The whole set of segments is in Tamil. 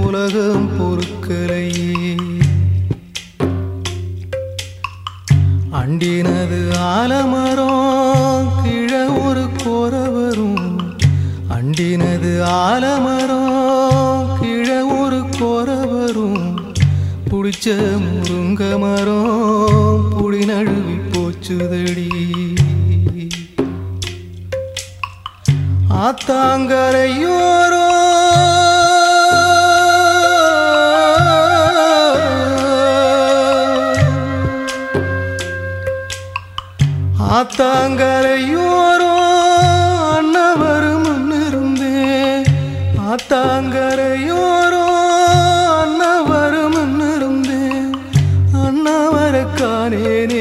உலகம் பொறுக்கலையே அண்டினது ஆலமரம் கிழ ஒரு கோர வரும் அண்டினது ஆலமரம் கிழ ஒரு கோர வரும் புடிச்ச முருங்க மரம் புடி நழுவி போச்சுதடி ஆத்தாங்கரையோரோ ஆத்தாங்கரையோரோ அன்னவரும் முன்னிருந்தேன் ஆத்தாங்கரையோரோ அன்னவரும் முன்னிருந்தேன் அன்னவர காணேனே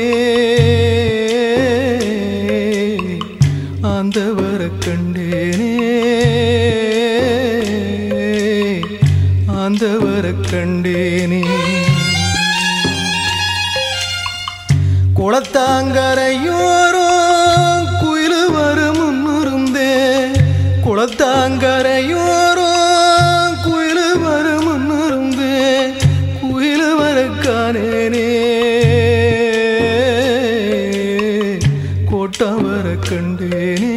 ஆந்தவர கண்டேனே ஆந்தவர கண்டேனே குளத்தாங்கரையோரோ குயிலு வரும் முன்னிருந்தே குளத்தாங்கரையோரோ குயிலு வரும் முன்னிருந்தே குயிலு வர காணேனே கோட்டம் வர கண்டேனே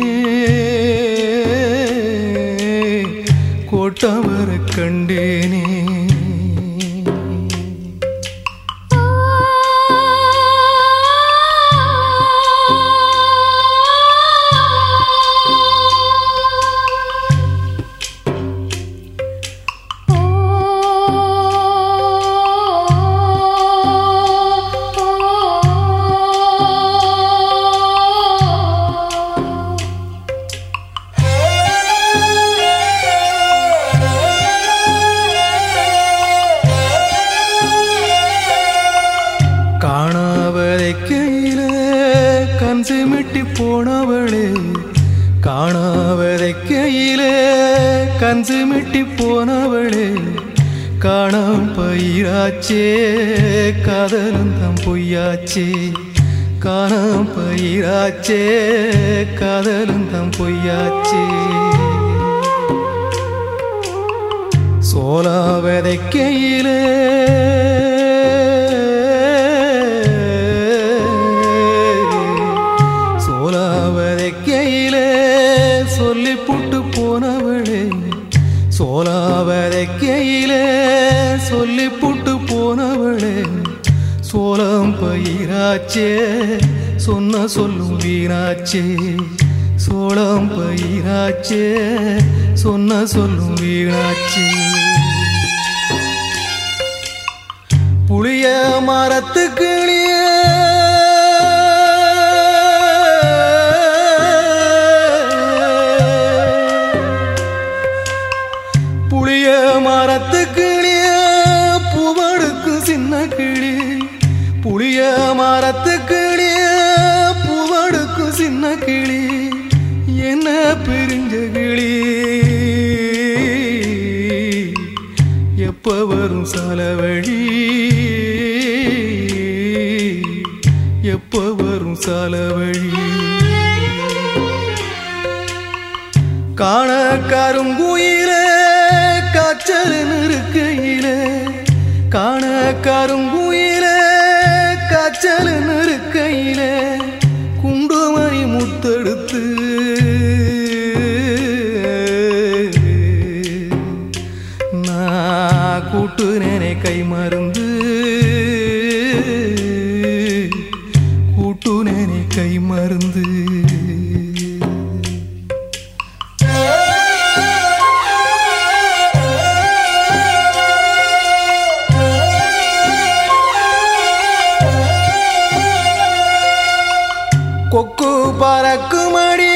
கோட்டம் வர கண்டேனே காணாவதை கையிலே கண் சிமிட்டி போனவளே காணாவதை கையிலே கண் சிமிட்டி போனவளே காணாம் பயிராச்சே காதலும் தம் பொய்யாச்சே காணாம் பயிராச்சே காதலும் தம் பொய்யாச்சே சோலா விதைக்கையிலே சோலா விதைக்கையிலே சொல்லி புட்டு போனவளே சோலா விதைக்கையிலே சொல்லி புட்டு போனவளே சோளம் பயிராச்சே சொன்ன சொல்லும் வீணாச்சே சோளம் பயிராச்சே சொன்ன சொல்லும் வீணாச்சே புளிய மரத்துக்கிளிய புளிய மரத்துக்கிளிய பூவடுக்கு சின்ன கிளி புளிய மரத்துக்கிளிய பூவடுக்கு சின்ன கிளி என்ன பிரிஞ்ச கிளி எப்ப வரும் சாலவழி எப்ப வரும் சாலவழி காண கருங்குயிலே காய்ச்சல் இருக்கையிலே காண கருங்குயிலே காய்ச்சல் இருக்கையிலே குண்டுமணி முத்தெடுத்து நான் கூட்டு நேனே கை மருந்து கூட்டு நேனே கை மருந்து கொக்கு பறக்குமடிய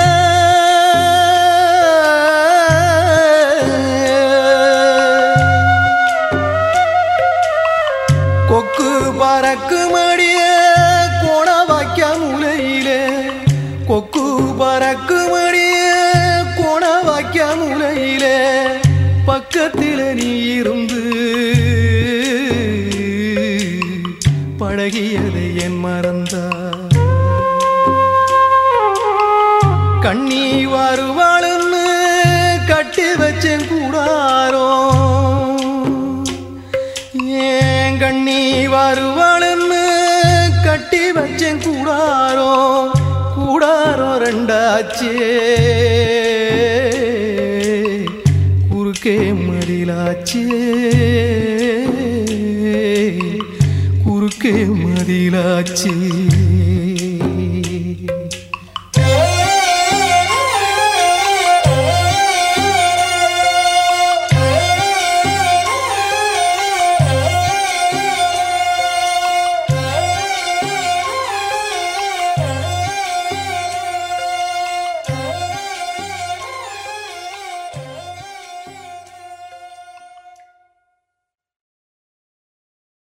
கொக்கு பறக்குமடிய கோண வாய்க்க முலையிலே கொக்கு பறக்குமடிய கோண வாய்க்க முலையிலே பக்கத்தில நீ இருந்து பழகியதை என் மறந்தா கண்ணி வருவாளுன்னு கட்டி வச்சேன் கூடாரோ வச்சேன் கூடாரோ கூடாரோ ரெண்டாச்சே குறுக்கே மதிலாச்சே குறுக்கே மதிலாச்சே